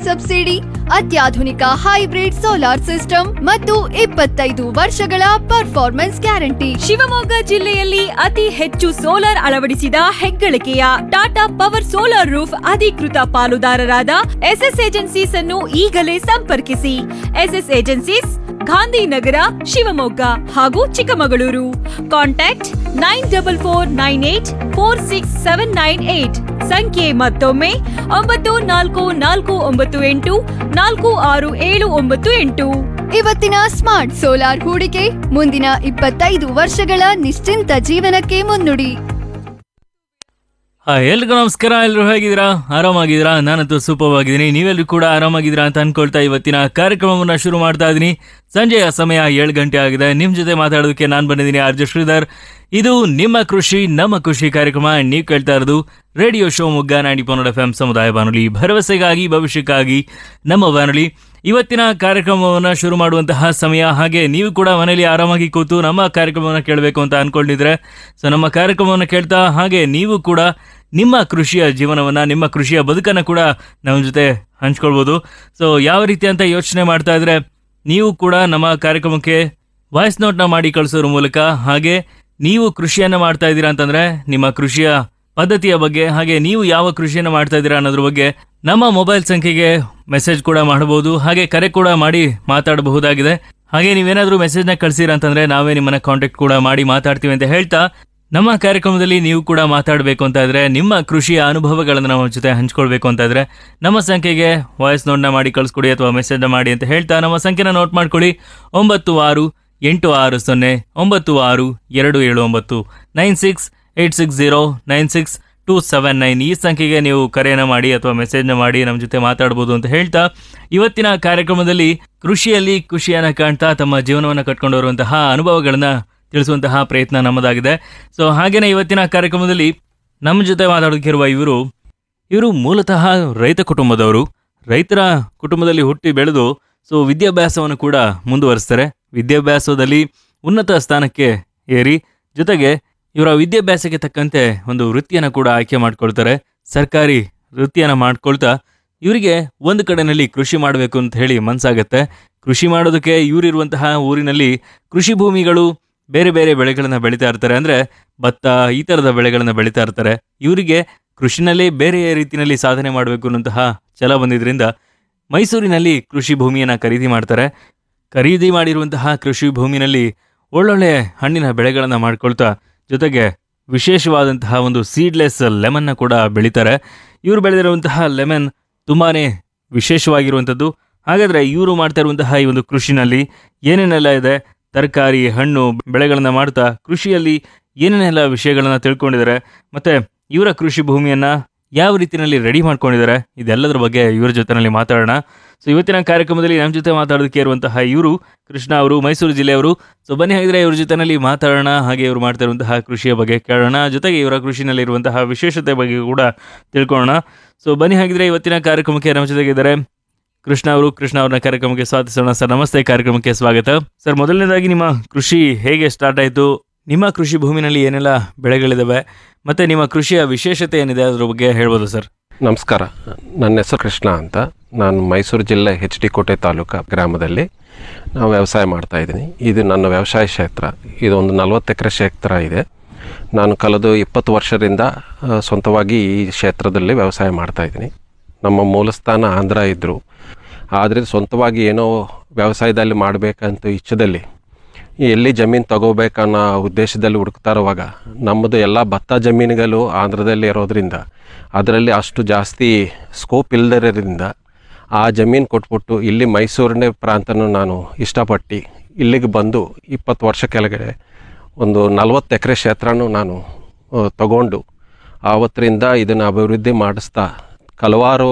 subsidy ಅತ್ಯಾಧುನಿಕ hybrid solar system ಮತ್ತು ಇಪ್ಪತ್ತೈದು ವರ್ಷಗಳ ಪರ್ಫಾರ್ಮೆನ್ಸ್ ಗ್ಯಾರಂಟಿ ಶಿವಮೊಗ್ಗ ಜಿಲ್ಲೆಯಲ್ಲಿ ಅತಿ ಹೆಚ್ಚು ಸೋಲಾರ್ ಅಳವಡಿಸಿದ ಹೆಗ್ಗಳಿಕೆಯ ಟಾಟಾ ಪವರ್ ಸೋಲಾರ್ ರೂಫ್ ಅಧಿಕೃತ ಪಾಲುದಾರರಾದ ಎಸ್ಎಸ್ ಏಜೆನ್ಸೀಸ್ ಅನ್ನು ಈಗಲೇ ಸಂಪರ್ಕಿಸಿ ಎಸ್ಎಸ್ ಏಜೆನ್ಸೀಸ್ ಗಾಂಧಿನಗರ ಶಿವಮೊಗ್ಗ ಹಾಗೂ Chikkamagaluru contact nine double four nine eight four six seven nine eight ಸಂಖ್ಯೆ ಮತ್ತೊಮ್ಮೆ ಒಂಬತ್ತು ನಾಲ್ಕು ನಾಲ್ಕು ಒಂಬತ್ತು ಎಂಟು ನಾಲ್ಕು ಆರು ಏಳು ಒಂಬತ್ತು ಎಂಟು ಇವತ್ತಿನ ಸ್ಮಾರ್ಟ್ ಸೋಲಾರ್ ಹೂಡಿಕೆ ಮುಂದಿನ ಇಪ್ಪತ್ತೈದು ವರ್ಷಗಳ ನಿಶ್ಚಿಂತ ಜೀವನಕ್ಕೆ ಮುನ್ನುಡಿ ಹಾಯ್ ಎಲ್ರಿಗೂ ನಮಸ್ಕಾರ ಎಲ್ಲರೂ ಹೇಗಿದ್ದೀರಾ ಆರಾಮಾಗಿದ್ದೀರಾ ನಾನಂತೂ ಸೂಪರ್ ಆಗಿದ್ದೀನಿ ನೀವೆಲ್ಲರೂ ಕೂಡ ಆರಾಮಾಗಿದ್ದೀರಾ ಅಂತ ಅನ್ಕೊಳ್ತಾ ಇವತ್ತಿನ ಕಾರ್ಯಕ್ರಮವನ್ನು ಶುರು ಮಾಡ್ತಾ ಇದ್ದೀನಿ ಸಂಜೆಯ ಸಮಯ ಏಳು ಗಂಟೆ ಆಗಿದೆ ನಿಮ್ಮ ಜೊತೆ ಮಾತಾಡೋದಕ್ಕೆ ನಾನು ಬಂದಿದ್ದೀನಿ ಆರ್ಜೆ ಶ್ರೀಧರ್ ಇದು ನಿಮ್ಮ ಕೃಷಿ ನಮ್ಮ ಖುಷಿ ಕಾರ್ಯಕ್ರಮ ನೀವು ಕೇಳ್ತಾ ಇರೋದು ರೇಡಿಯೋ ಶೋ ಮುಗ್ಗ ನಾಡಿ ಪನ್ನಡ ಎಫ್ ಎಂ ಸಮುದಾಯ ಬಾನುಲಿ ಭರವಸೆಗಾಗಿ ಭವಿಷ್ಯಕ್ಕಾಗಿ ನಮ್ಮ ಬಾನುಲಿ ಇವತ್ತಿನ ಕಾರ್ಯಕ್ರಮವನ್ನು ಶುರು ಮಾಡುವಂತಹ ಸಮಯ ಹಾಗೆ ನೀವು ಕೂಡ ಮನೆಯಲ್ಲಿ ಆರಾಮಾಗಿ ಕೂತು ನಮ್ಮ ಕಾರ್ಯಕ್ರಮವನ್ನು ಕೇಳಬೇಕು ಅಂತ ಅನ್ಕೊಂಡಿದ್ರೆ ಸೊ ನಮ್ಮ ಕಾರ್ಯಕ್ರಮವನ್ನು ಕೇಳ್ತಾ ಹಾಗೆ ನೀವು ಕೂಡ ನಿಮ್ಮ ಕೃಷಿಯ ಜೀವನವನ್ನು ನಿಮ್ಮ ಕೃಷಿಯ ಬದುಕನ್ನು ಕೂಡ ನಮ್ಮ ಜೊತೆ ಹಂಚ್ಕೊಳ್ಬೋದು ಸೊ ಯಾವ ರೀತಿ ಅಂತ ಯೋಚನೆ ಮಾಡ್ತಾ ಇದ್ರೆ ನೀವು ಕೂಡ ನಮ್ಮ ಕಾರ್ಯಕ್ರಮಕ್ಕೆ ವಾಯ್ಸ್ ನೋಟ್ನ ಮಾಡಿ ಕಳಿಸೋದ್ರ ಮೂಲಕ ಹಾಗೆ ನೀವು ಕೃಷಿಯನ್ನು ಮಾಡ್ತಾ ಇದ್ದೀರಾ ಅಂತಂದ್ರೆ ನಿಮ್ಮ ಕೃಷಿಯ ಪದ್ಧತಿಯ ಬಗ್ಗೆ ಹಾಗೆ ನೀವು ಯಾವ ಕೃಷಿಯನ್ನು ಮಾಡ್ತಾ ಇದ್ದೀರಾ ಅನ್ನೋದ್ರ ಬಗ್ಗೆ ನಮ್ಮ ಮೊಬೈಲ್ ಸಂಖ್ಯೆಗೆ ಮೆಸೇಜ್ ಕೂಡ ಮಾಡಬಹುದು ಹಾಗೆ ಕರೆ ಕೂಡ ಮಾಡಿ ಮಾತಾಡಬಹುದಾಗಿದೆ ಹಾಗೆ ನೀವೇನಾದರೂ ಮೆಸೇಜ್ನ ಕಳಿಸಿರ ಅಂತಂದ್ರೆ ನಾವೇ ನಿಮ್ಮನ್ನ ಕಾಂಟ್ಯಾಕ್ಟ್ ಕೂಡ ಮಾಡಿ ಮಾತಾಡ್ತೀವಿ ಅಂತ ಹೇಳ್ತಾ ನಮ್ಮ ಕಾರ್ಯಕ್ರಮದಲ್ಲಿ ನೀವು ಕೂಡ ಮಾತಾಡಬೇಕು ಅಂತ ಇದ್ರೆ ನಿಮ್ಮ ಕೃಷಿಯ ಅನುಭವಗಳನ್ನು ನಮ್ಮ ಜೊತೆ ಹಂಚ್ಕೊಳ್ಬೇಕು ಅಂತ ಇದ್ರೆ ನಮ್ಮ ಸಂಖ್ಯೆಗೆ ವಾಯ್ಸ್ ನೋಟ್ನ ಮಾಡಿ ಕಳಿಸ್ಕೊಡಿ ಅಥವಾ ಮೆಸೇಜ್ನ ಮಾಡಿ ಅಂತ ಹೇಳ್ತಾ ನಮ್ಮ ಸಂಖ್ಯೆನ ನೋಟ್ ಮಾಡ್ಕೊಳ್ಳಿ ಒಂಬತ್ತು ಆರು ಎಂಟು ಆರು ಸೊನ್ನೆ ಒಂಬತ್ತು ಆರು ಎರಡು ಏಳು ಒಂಬತ್ತು nine six eight six zero nine six two seven nine ಈ ಸಂಖ್ಯೆಗೆ ನೀವು ಕರೆಯನ್ನು ಮಾಡಿ ಅಥವಾ ಮೆಸೇಜ್ನ ಮಾಡಿ ನಮ್ಮ ಜೊತೆ ಮಾತಾಡ್ಬೋದು ಅಂತ ಹೇಳ್ತಾ ಇವತ್ತಿನ ಕಾರ್ಯಕ್ರಮದಲ್ಲಿ ಕೃಷಿಯಲ್ಲಿ ಖುಷಿಯನ್ನು ಕಾಣ್ತಾ ತಮ್ಮ ಜೀವನವನ್ನು ಕಟ್ಕೊಂಡು ಬರುವಂತಹ ಅನುಭವಗಳನ್ನ ತಿಳಿಸುವಂತಹ ಪ್ರಯತ್ನ ನಮ್ಮದಾಗಿದೆ ಸೊ ಹಾಗೇನೆ ಇವತ್ತಿನ ಕಾರ್ಯಕ್ರಮದಲ್ಲಿ ನಮ್ಮ ಜೊತೆ ಮಾತಾಡೋದಕ್ಕಿರುವ ಇವರು ಇವರು ಮೂಲತಃ ರೈತ ಕುಟುಂಬದವರು ರೈತರ ಕುಟುಂಬದಲ್ಲಿ ಹುಟ್ಟಿ ಬೆಳೆದು ಸೊ ವಿದ್ಯಾಭ್ಯಾಸವನ್ನು ಕೂಡ ಮುಂದುವರಿಸ್ತಾರೆ ವಿದ್ಯಾಭ್ಯಾಸದಲ್ಲಿ ಉನ್ನತ ಸ್ಥಾನಕ್ಕೆ ಏರಿ ಜೊತೆಗೆ ಇವರ ವಿದ್ಯಾಭ್ಯಾಸಕ್ಕೆ ತಕ್ಕಂತೆ ಒಂದು ವೃತ್ತಿಯನ್ನು ಕೂಡ ಆಯ್ಕೆ ಮಾಡ್ಕೊಳ್ತಾರೆ ಸರ್ಕಾರಿ ವೃತ್ತಿಯನ್ನು ಮಾಡ್ಕೊಳ್ತಾ ಇವರಿಗೆ ಒಂದು ಕಡೆನಲ್ಲಿ ಕೃಷಿ ಮಾಡಬೇಕು ಅಂತ ಹೇಳಿ ಮನಸ್ಸಾಗತ್ತೆ ಕೃಷಿ ಮಾಡೋದಕ್ಕೆ ಇವರಿರುವಂತಹ ಊರಿನಲ್ಲಿ ಕೃಷಿ ಭೂಮಿಗಳು ಬೇರೆ ಬೇರೆ ಬೆಳೆಗಳನ್ನ ಬೆಳೀತಾ ಇರ್ತಾರೆ ಅಂದ್ರೆ ಭತ್ತ ಈ ಥರದ ಬೆಳೆಗಳನ್ನ ಬೆಳೀತಾ ಇರ್ತಾರೆ ಇವರಿಗೆ ಕೃಷಿನಲ್ಲಿ ಬೇರೆ ರೀತಿಯಲ್ಲಿ ಸಾಧನೆ ಮಾಡಬೇಕು ಅನ್ನೋಂತಹ ಛಲ ಬಂದಿದ್ರಿಂದ ಮೈಸೂರಿನಲ್ಲಿ ಕೃಷಿ ಭೂಮಿಯನ್ನು ಖರೀದಿ ಮಾಡ್ತಾರೆ ಖರೀದಿ ಮಾಡಿರುವಂತಹ ಕೃಷಿ ಭೂಮಿನಲ್ಲಿ ಒಳ್ಳೊಳ್ಳೆ ಹಣ್ಣಿನ ಬೆಳೆಗಳನ್ನು ಮಾಡ್ಕೊಳ್ತಾ ಜೊತೆಗೆ ವಿಶೇಷವಾದಂತಹ ಒಂದು ಸೀಡ್ಲೆಸ್ ಲೆಮನ್ನ ಕೂಡ ಬೆಳೀತಾರೆ ಇವರು ಬೆಳೆದಿರುವಂತಹ ಲೆಮನ್ ತುಂಬಾನೇ ವಿಶೇಷವಾಗಿರುವಂಥದ್ದು ಹಾಗಾದ್ರೆ ಇವರು ಮಾಡ್ತಾ ಇರುವಂತಹ ಈ ಒಂದು ಕೃಷಿನಲ್ಲಿ ಏನೇನೆಲ್ಲ ಇದೆ ತರಕಾರಿ ಹಣ್ಣು ಬೆಳೆಗಳನ್ನ ಮಾಡ್ತಾ ಕೃಷಿಯಲ್ಲಿ ಏನೇನೆಲ್ಲ ವಿಷಯಗಳನ್ನ ತಿಳ್ಕೊಂಡಿದ್ದಾರೆ ಮತ್ತೆ ಇವರ ಕೃಷಿ ಭೂಮಿಯನ್ನ ಯಾವ ರೀತಿಯಲ್ಲಿ ರೆಡಿ ಮಾಡ್ಕೊಂಡಿದ್ದಾರೆ ಇದೆಲ್ಲದರ ಬಗ್ಗೆ ಇವರ ಜೊತೆನಲ್ಲಿ ಮಾತಾಡೋಣ ಸೊ ಇವತ್ತಿನ ಕಾರ್ಯಕ್ರಮದಲ್ಲಿ ನಮ್ಮ ಜೊತೆ ಮಾತಾಡೋದಕ್ಕೆ ಇರುವಂತಹ ಇವರು ಕೃಷ್ಣ ಅವರು ಮೈಸೂರು ಜಿಲ್ಲೆಯವರು ಸೊ ಬನ್ನಿ ಹಾಗಿದ್ರೆ ಇವ್ರ ಜೊತೆನಲ್ಲಿ ಮಾತಾಡೋಣ ಹಾಗೆ ಇವರು ಮಾಡ್ತಾ ಇರುವಂತಹ ಕೃಷಿಯ ಬಗ್ಗೆ ಕೇಳೋಣ ಜೊತೆಗೆ ಇವರ ಕೃಷಿನಲ್ಲಿ ಇರುವಂತಹ ವಿಶೇಷತೆ ಬಗ್ಗೆ ಕೂಡ ತಿಳ್ಕೊಳ್ಳೋಣ ಸೊ ಬನ್ನಿ ಹಾಗಿದ್ರೆ ಇವತ್ತಿನ ಕಾರ್ಯಕ್ರಮಕ್ಕೆ ನಮ್ಮ ಜೊತೆಗಿದ್ದಾರೆ ಕೃಷ್ಣ ಅವರು ಕೃಷ್ಣ ಅವ್ರನ್ನ ಕಾರ್ಯಕ್ರಮಕ್ಕೆ ಸ್ವಾಗತಿಸೋಣ ಸರ್ ನಮಸ್ತೆ ಕಾರ್ಯಕ್ರಮಕ್ಕೆ ಸ್ವಾಗತ ಸರ್ ಮೊದಲನೇದಾಗಿ ನಿಮ್ಮ ಕೃಷಿ ಹೇಗೆ ಸ್ಟಾರ್ಟ್ ಆಯಿತು ನಿಮ್ಮ ಕೃಷಿ ಭೂಮಿನಲ್ಲಿ ಏನೆಲ್ಲ ಬೆಳೆಗಳಿದಾವೆ ಮತ್ತೆ ನಿಮ್ಮ ಕೃಷಿಯ ವಿಶೇಷತೆ ಏನಿದೆ ಅದ್ರ ಬಗ್ಗೆ ಹೇಳ್ಬೋದು ಸರ್ ನಮಸ್ಕಾರ ನನ್ನ ಹೆಸರು ಕೃಷ್ಣ ಅಂತ ನಾನು ಮೈಸೂರು ಜಿಲ್ಲೆ ಎಚ್ ಡಿ ಕೋಟೆ ತಾಲೂಕು ಗ್ರಾಮದಲ್ಲಿ ನಾವು ವ್ಯವಸಾಯ ಮಾಡ್ತಾ ಇದ್ದೀನಿ ಇದು ನನ್ನ ವ್ಯವಸಾಯ ಕ್ಷೇತ್ರ ಇದು ಒಂದು ನಲವತ್ತು ಎಕರೆ ಕ್ಷೇತ್ರ ಇದೆ ನಾನು ಕಳೆದು ಇಪ್ಪತ್ತು ವರ್ಷದಿಂದ ಆ, ಸ್ವಂತವಾಗಿ ಈ ಕ್ಷೇತ್ರದಲ್ಲಿ ವ್ಯವಸಾಯ ಮಾಡ್ತಾ ಇದ್ದೀನಿ ನಮ್ಮ ಮೂಲ ಸ್ಥಾನ ಆಂಧ್ರ ಇದ್ದರು ಆದರೆ ಸ್ವಂತವಾಗಿ ಏನೋ ವ್ಯವಸಾಯದಲ್ಲಿ ಮಾಡಬೇಕಂತ ಇಚ್ಛದಲ್ಲಿ ಎಲ್ಲಿ ಜಮೀನು ತಗೋಬೇಕನ್ನೋ ಉದ್ದೇಶದಲ್ಲಿ ಹುಡುಕ್ತಾ ಇರುವಾಗ ನಮ್ಮದು ಎಲ್ಲ ಭತ್ತ ಜಮೀನುಗಳು ಆಂಧ್ರದಲ್ಲಿ ಇರೋದ್ರಿಂದ ಅದರಲ್ಲಿ ಅಷ್ಟು ಜಾಸ್ತಿ ಸ್ಕೋಪ್ ಇಲ್ಲದಿರೋದ್ರಿಂದ ಆ ಜಮೀನು ಕೊಟ್ಬಿಟ್ಟು ಇಲ್ಲಿ ಮೈಸೂರನೇ ಪ್ರಾಂತನೂ ನಾನು ಇಷ್ಟಪಟ್ಟು ಇಲ್ಲಿಗೆ ಬಂದು ಇಪ್ಪತ್ತು ವರ್ಷ ಕೆಳಗಡೆ ಒಂದು ನಲವತ್ತು ಎಕರೆ ಕ್ಷೇತ್ರನೂ ನಾನು ಆ, ತಗೊಂಡು ಆವತ್ತರಿಂದ ಇದನ್ನು ಅಭಿವೃದ್ಧಿ ಮಾಡಿಸ್ತಾ ಹಲವಾರು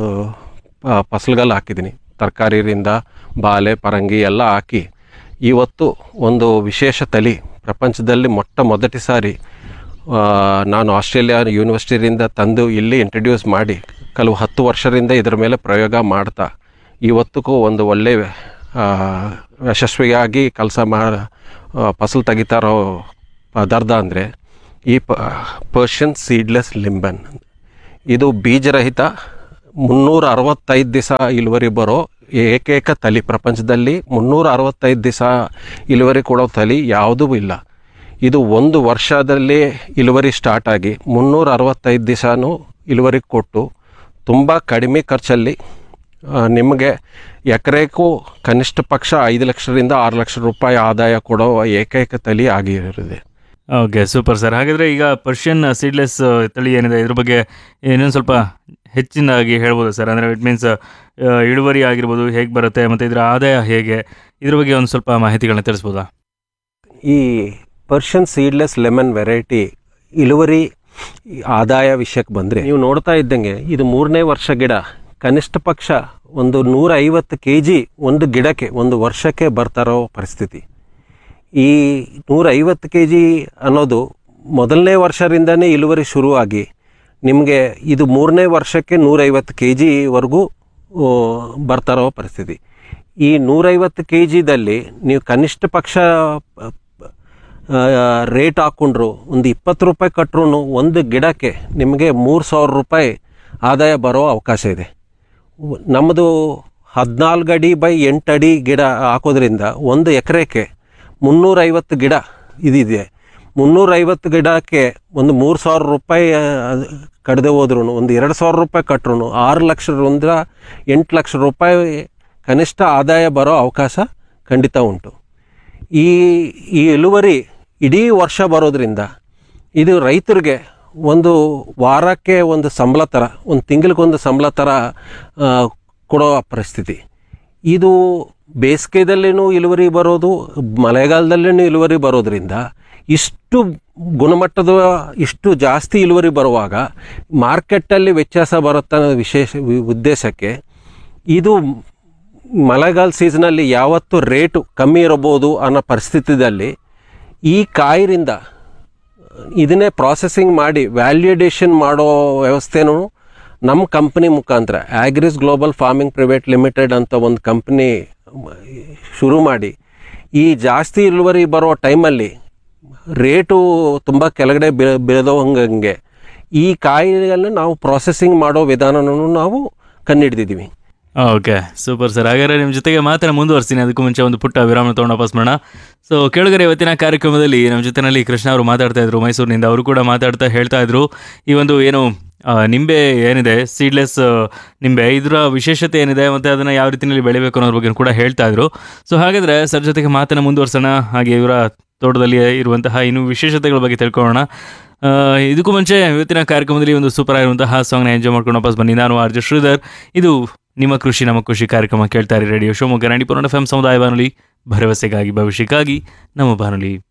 ಆ, ಫಸಲುಗಳು ಹಾಕಿದ್ದೀನಿ ತರಕಾರಿಯಿಂದ ಬಾಳೆ ಪರಂಗಿ ಎಲ್ಲ ಹಾಕಿ ಇವತ್ತು ಒಂದು ವಿಶೇಷ ತಳಿ ಪ್ರಪಂಚದಲ್ಲಿ ಮೊಟ್ಟ ಮೊದಟಿ ಸಾರಿ ಆ, ನಾನು ಆಸ್ಟ್ರೇಲಿಯಾ ಯೂನಿವರ್ಸಿಟಿಯಿಂದ ತಂದು ಇಲ್ಲಿ ಇಂಟ್ರಡ್ಯೂಸ್ ಮಾಡಿ ಕೆಲವು ಹತ್ತು ವರ್ಷದಿಂದ ಇದರ ಮೇಲೆ ಪ್ರಯೋಗ ಮಾಡ್ತಾ ಇವತ್ತಿಗೂ ಒಂದು ಒಳ್ಳೆಯ ಆ, ಯಶಸ್ವಿಯಾಗಿ ಕೆಲಸ ಮಾ ಆ, ಫಸಲು ತೆಗಿತಾ ಇರೋ ಪದಾರ್ಥ ಅಂದರೆ ಈ ಪ ಪರ್ಷಿಯನ್ ಸೀಡ್ಲೆಸ್ ಲಿಂಬನ್ ಇದು ಬೀಜರಹಿತ ಮುನ್ನೂರ ಅರವತ್ತೈದು ದಿವಸ ಇಳುವರಿ ಬರೋ ಏಕೈಕ ತಳಿ ಪ್ರಪಂಚದಲ್ಲಿ ಮುನ್ನೂರ ಅರವತ್ತೈದು ದಿವಸ ಇಳುವರಿ ಕೊಡೋ ತಳಿ ಯಾವುದೂ ಇಲ್ಲ ಇದು ಒಂದು ವರ್ಷದಲ್ಲಿ ಇಳುವರಿ ಸ್ಟಾರ್ಟ್ ಆಗಿ ಮುನ್ನೂರ ಅರವತ್ತೈದು ದಿವಸನೂ ಇಳುವರಿ ಕೊಟ್ಟು ತುಂಬ ಕಡಿಮೆ ಖರ್ಚಲ್ಲಿ ಆ, ನಿಮಗೆ ಎಕರೆಗೂ ಕನಿಷ್ಠ ಪಕ್ಷ ಐದು ಲಕ್ಷದಿಂದ ಆರು ಲಕ್ಷ ರೂಪಾಯಿ ಆದಾಯ ಕೊಡೋ ಏಕೈಕ ತಳಿ ಆಗಿರುತ್ತೆ ಓಕೆ ಸೂಪರ್ ಸರ್ ಹಾಗಾದರೆ ಈಗ ಪರ್ಷಿಯನ್ ಸೀಡ್ಲೆಸ್ ತಳಿ ಏನಿದೆ ಇದ್ರ ಬಗ್ಗೆ ಇನ್ನೊಂದು ಸ್ವಲ್ಪ ಹೆಚ್ಚಿನದಾಗಿ ಹೇಳ್ಬೋದು ಸರ್ ಅಂದರೆ ಇಟ್ ಮೀನ್ಸ್ ಇಳುವರಿ ಆಗಿರ್ಬೋದು ಹೇಗೆ ಬರುತ್ತೆ ಮತ್ತು ಇದರ ಆದಾಯ ಹೇಗೆ ಇದ್ರ ಬಗ್ಗೆ ಒಂದು ಸ್ವಲ್ಪ ಮಾಹಿತಿಗಳನ್ನ ತಿಳಿಸ್ಬೋದಾ ಈ ಪರ್ಷಿಯನ್ ಸೀಡ್ಲೆಸ್ ಲೆಮನ್ ವೆರೈಟಿ ಇಳುವರಿ ಆದಾಯ ವಿಷಯಕ್ಕೆ ಬಂದರೆ ನೀವು ನೋಡ್ತಾ ಇದ್ದಂಗೆ ಇದು ಮೂರನೇ ವರ್ಷ ಗಿಡ ಕನಿಷ್ಠ ಪಕ್ಷ ಒಂದು ನೂರ ಐವತ್ತು ಕೆ ಜಿ ಒಂದು ಗಿಡಕ್ಕೆ ಒಂದು ವರ್ಷಕ್ಕೆ ಬರ್ತಾರೋ ಪರಿಸ್ಥಿತಿ ಈ ನೂರ ಐವತ್ತು ಕೆ ಜಿ ಅನ್ನೋದು ಮೊದಲನೇ ವರ್ಷದಿಂದನೇ ಇಳುವರಿ ಶುರುವಾಗಿ ನಿಮಗೆ ಇದು ಮೂರನೇ ವರ್ಷಕ್ಕೆ ನೂರೈವತ್ತು ಕೆ ಜಿವರೆಗೂ ಬರ್ತಾರೋ ಪರಿಸ್ಥಿತಿ ಈ ನೂರೈವತ್ತು ಕೆ ಜಿದಲ್ಲಿ ನೀವು ಕನಿಷ್ಠ ಪಕ್ಷ ರೇಟ್ ಹಾಕ್ಕೊಂಡ್ರು ಒಂದು ಇಪ್ಪತ್ತು ರೂಪಾಯಿ ಕಟ್ರು ಒಂದು ಗಿಡಕ್ಕೆ ನಿಮಗೆ ಮೂರು ಸಾವಿರ ರೂಪಾಯಿ ಆದಾಯ ಬರೋ ಅವಕಾಶ ಇದೆ ಉ- ನಮ್ಮದು ಹದಿನಾಲ್ಕು ಅಡಿ ಬೈ ಎಂಟು ಅಡಿ ಗಿಡ ಹಾಕೋದ್ರಿಂದ ಒಂದು ಎಕರೆಗೆ ಮುನ್ನೂರೈವತ್ತು ಗಿಡ ಇದಿದೆ ಮುನ್ನೂರೈವತ್ತು ಗಿಡಕ್ಕೆ ಒಂದು ಮೂರು ಸಾವಿರ ರೂಪಾಯಿ ಕಡ್ದೆ ಹೋದ್ರೂ ಒಂದು ಎರಡು ಸಾವಿರ ರೂಪಾಯಿ ಕಟ್ರು ಆರು ಲಕ್ಷದಿಂದ ಎಂಟು ಲಕ್ಷ ರೂಪಾಯಿ ಕನಿಷ್ಠ ಆದಾಯ ಬರೋ ಅವಕಾಶ ಖಂಡಿತ ಉಂಟು ಈ ಈ ಇಳುವರಿ ಇಡೀ ವರ್ಷ ಬರೋದ್ರಿಂದ ಇದು ರೈತರಿಗೆ ಒಂದು ವಾರಕ್ಕೆ ಒಂದು ಸಂಬಳ ಥರ ಒಂದು ತಿಂಗಳಿಗೊಂದು ಸಂಬಳ ಥರ ಆ, ಕೊಡೋ ಪರಿಸ್ಥಿತಿ ಇದು ಬೇಸಿಗೆದಲ್ಲಿನೂ ಇಳುವರಿ ಬರೋದು ಮಳೆಗಾಲದಲ್ಲಿನೂ ಇಳುವರಿ ಬರೋದ್ರಿಂದ ಇಷ್ಟು ಗುಣಮಟ್ಟದ ಇಷ್ಟು ಜಾಸ್ತಿ ಇಳುವರಿ ಬರುವಾಗ ಮಾರ್ಕೆಟಲ್ಲಿ ವ್ಯತ್ಯಾಸ ಬರುತ್ತ ಅನ್ನೋ ವಿಶೇಷ ವಿ- ಉದ್ದೇಶಕ್ಕೆ ಇದು ಮಳೆಗಾಲ ಸೀಸನಲ್ಲಿ ಯಾವತ್ತು ರೇಟು ಕಮ್ಮಿ ಇರಬಹುದು ಅನ್ನೋ ಪರಿಸ್ಥಿತಿಯಲ್ಲಿ ಈ ಕಾಯಿರಿಂದ ಇದನ್ನೇ ಪ್ರಾಸೆಸಿಂಗ್ ಮಾಡಿ ವ್ಯಾಲ್ಯೂಡೇಷನ್ ಮಾಡೋ ವ್ಯವಸ್ಥೆನೂ ನಮ್ಮ ಕಂಪ್ನಿ ಮುಖಾಂತರ Agris global farming private limited ಅಂತ ಒಂದು ಕಂಪ್ನಿ ಶುರು ಮಾಡಿ ಈ ಜಾಸ್ತಿ ಇಳುವರಿ ಬರೋ ಟೈಮಲ್ಲಿ ರೇಟು ತುಂಬ ಕೆಳಗಡೆ ಬೀಳ ಬೀಳೋವಂಗೆ ಈ ಕಾಯಿಗಳನ್ನು ನಾವು ಪ್ರಾಸೆಸಿಂಗ್ ಮಾಡೋ ವಿಧಾನನೂ ನಾವು ಕಂಡುಹಿಡಿದಿದ್ದೀವಿ ಓಕೆ ಸೂಪರ್ ಸರ್ ಹಾಗಾದ್ರೆ ನಿಮ್ಮ ಜೊತೆಗೆ ಮಾತ್ರ ಮುಂದುವರಿಸ್ತೀನಿ ಅದಕ್ಕೂ ಮುಂಚೆ ಒಂದು ಪುಟ್ಟ ವಿರಾಮ ತೊಗೊಂಡು ವಾಪಸ್ ಮಾಡೋಣ ಸೊ ಕೆಳಗರೆ ಇವತ್ತಿನ ಕಾರ್ಯಕ್ರಮದಲ್ಲಿ ನಮ್ಮ ಜೊತೆನಲ್ಲಿ ಕೃಷ್ಣ ಅವರು ಮಾತಾಡ್ತಾ ಇದ್ರು ಮೈಸೂರಿನಿಂದ ಅವರು ಕೂಡ ಮಾತಾಡ್ತಾ ಹೇಳ್ತಾ ಇದ್ರು ಈ ಒಂದು ಏನು ಆ, ನಿಂಬೆ ಏನಿದೆ ಸೀಡ್ಲೆಸ್ ನಿಂಬೆ ಇದರ ವಿಶೇಷತೆ ಏನಿದೆ ಮತ್ತು ಅದನ್ನು ಯಾವ ರೀತಿಯಲ್ಲಿ ಬೆಳಿಬೇಕು ಅನ್ನೋದ್ರ ಬಗ್ಗೆ ಕೂಡ ಹೇಳ್ತಾ ಇದ್ರು ಸೊ ಹಾಗಾದರೆ ಸರ್ ಜೊತೆಗೆ ಮಾತನ್ನು ಮುಂದುವರ್ಸೋಣ ಹಾಗೆ ಇವರ ತೋಟದಲ್ಲಿ ಇರುವಂತಹ ಇನ್ನು ವಿಶೇಷತೆಗಳ ಬಗ್ಗೆ ತಿಳ್ಕೊಳ್ಳೋಣ ಆ, ಇದಕ್ಕೂ ಮುಂಚೆ ಇವತ್ತಿನ ಕಾರ್ಯಕ್ರಮದಲ್ಲಿ ಒಂದು ಸೂಪರ್ ಆಗಿರುವಂತಹ ಸಾಂಗ್ನ ಎಂಜಾಯ್ ಮಾಡ್ಕೊಂಡು ವಾಪಸ್ ಬನ್ನಿ ನಾನು ಆರ್ಜೆ ಶ್ರೀಧರ್ ಇದು ನಿಮ್ಮ ಕೃಷಿ ನಮ್ಮ ಖುಷಿ ಕಾರ್ಯಕ್ರಮ ಕೇಳ್ತಾರೆ ರೇಡಿಯೋ ಶಿವಮೊಗ್ಗ ನಾಡಿ ಪುರಾಣ ಎಫ್ ಸಮುದಾಯ ಬಾನುಲಿ ಭರವಸೆಗಾಗಿ ಭವಿಷ್ಯಕ್ಕಾಗಿ ನಮ್ಮ ಬಾನುಲಿ